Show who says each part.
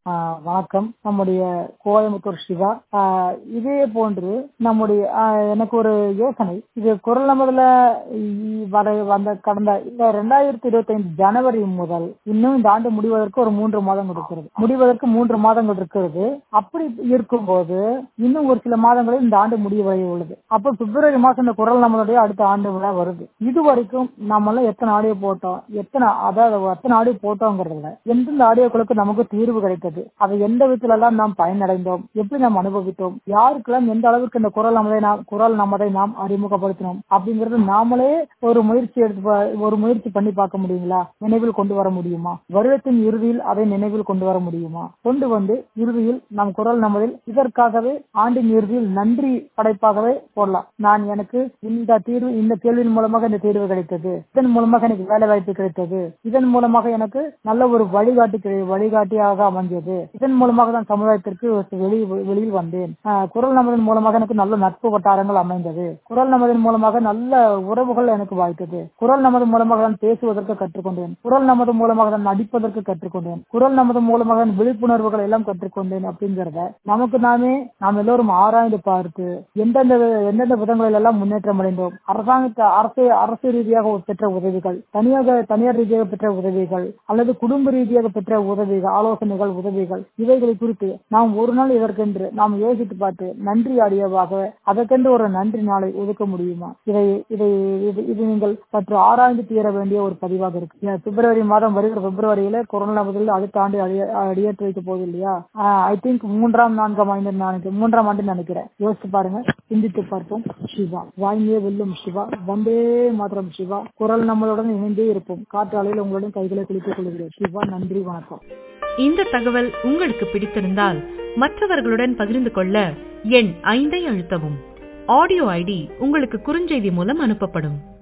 Speaker 1: ஆஹ் வணக்கம் நம்முடைய கோயம்புத்தூர் சிவா ஆஹ் இதே போன்று நம்முடைய ஆஹ் எனக்கு ஒரு யோசனை இது குரல் நமதுல இ- வர வந்த கடந்த இந்த ரெண்டாயிரத்தி இருபத்தி ஐந்து ஜனவரி முதல் இன்னும் இந்த ஆண்டு முடிவதற்கு ஒரு மூன்று மாதங்கள் இருக்கிறது முடிவதற்கு மூன்று மாதங்கள் இருக்கிறது அப்படி இருக்கும்போது இன்னும் ஒரு சில மாதங்களில் இந்த ஆண்டு முடிவடைய உள்ளது அப்போ பிப்ரவரி மாசம் இந்த குரல் நம்மளுடைய அடுத்த ஆண்டு விழா வருது இது வரைக்கும் நம்ம எல்லாம் எத்தனை ஆடியோ போட்டோம் எத்தனை அதாவது எத்தனை ஆடியோ போட்டோங்கிறதுல எந்தெந்த ஆடியோக்களுக்கு நமக்கு தீர்வு கிடைத்தது அதை எந்த விதத்துல எல்லாம் நாம் பயனடைந்தோம் எப்படி நாம் அனுபவித்தோம் யாருக்கெல்லாம் எந்த அளவுக்கு இந்த குரல் நமதை நாம் குரல் நமதை நாம் அறிமுகப்படுத்தினோம் அப்படிங்கறது நாமளே ஒரு முயற்சி எடுத்து பா- ஒரு முயற்சி பண்ணி பார்க்க முடியுங்களா நினைவில் கொண்டு வர முடியுமா வருடத்தின் இறுதியில் அதை நினைவில் கொண்டு வர முடியுமா கொண்டு வந்து இறுதியில் நம் குரல் நமதில் இதற்காகவே ஆண்டின் இறுதியில் நன்றி படைப்பாகவே போடலாம் நான் எனக்கு இந்த தீர்வு இந்த கேள்வியின் மூலமாக இந்த தீர்வு கிடைத்தது இதன் மூலமாக எனக்கு வேலை வாய்ப்பு கிடைத்தது இதன் மூலமாக எனக்கு நல்ல ஒரு வழிகாட்டி கிடை- வழிகாட்டியாக அமைஞ்சது இதன் மூலமாக தான் சமுதாயத்திற்கு வெளி வெளியில் வந்தேன் ஆஹ் குரல் நமதின் மூலமாக எனக்கு நல்ல நட்பு வட்டாரங்கள் அமைந்தது குரல் நமதின் மூலமாக நல்ல உறவுகள் எனக்கு வாய்த்தது குரல் நமது மூலமாக நான் பேசுவதற்கு கற்றுக்கொண்டேன் குரல் நமது மூலமாக நான் நடிப்பதற்கு கற்றுக்கொண்டேன் குரல் நமது மூலமாக நான் விழிப்புணர்வுகள் எல்லாம் கற்றுக்கொண்டேன் அப்படிங்கறத நமக்கு நாமே நாம் எல்லோரும் ஆராய்ந்து பார்த்து எந்தெந்த எந்தெந்த விதங்களில் எல்லாம் முன்னேற்றம் அடைந்தோம் அரசாங்கத்தை அரசு அரசு ரீதியாக பெற்ற உதவிகள் தனியாக தனியார் ரீதியாக பெற்ற உதவிகள் அல்லது குடும்ப ரீதியாக பெற்ற உதவிகள் ஆலோசனைகள் உதவிகள் இவைகளை குறித்து நாம் ஒரு நாள் இதற்கென்று நாம் யோசித்து பார்த்து நன்றி ஆடியோவாக அதற்கென்று ஒரு நன்றி நாளை ஒதுக்க முடியுமா இதை இதை இது இது நீங்கள் சற்று ஆராய்ந்து தீர வேண்டிய ஒரு பதிவாக இருக்கு ஏன் பிப்ரவரி மாதம் வருகிற பிப்ரவரியில கொரோனா முதலில் அடுத்த ஆண்டு அடிய- அடியேற்று வைக்க போகுது இல்லையா ஐ திங்க் மூன்றாம் நான்காம் ஆண்டு நினைக்கிறேன் மூன்றாம் ஆண்டு நினைக்கிறேன் யோசித்து பாருங்க சிந்தித்து பார்ப்போம் சிவா வாய்மையே வெல்லும் சிவா வந்தே மாத்திரம் சிவா குரல் நம்மளுடன் இணைந்தே இருப்போம் காற்றாலையில் உங்களுடன் கைகளை குளித்துக் கொள்கிறேன் சிவா நன்றி வணக்கம்
Speaker 2: இந்த தகவல் உங்களுக்கு பிடித்திருந்தால் மற்றவர்களுடன் பகிர்ந்து கொள்ள எண் ஐந்தை அழுத்தவும் ஆடியோ ஐடி உங்களுக்கு குறுஞ்செய்தி மூலம் அனுப்பப்படும்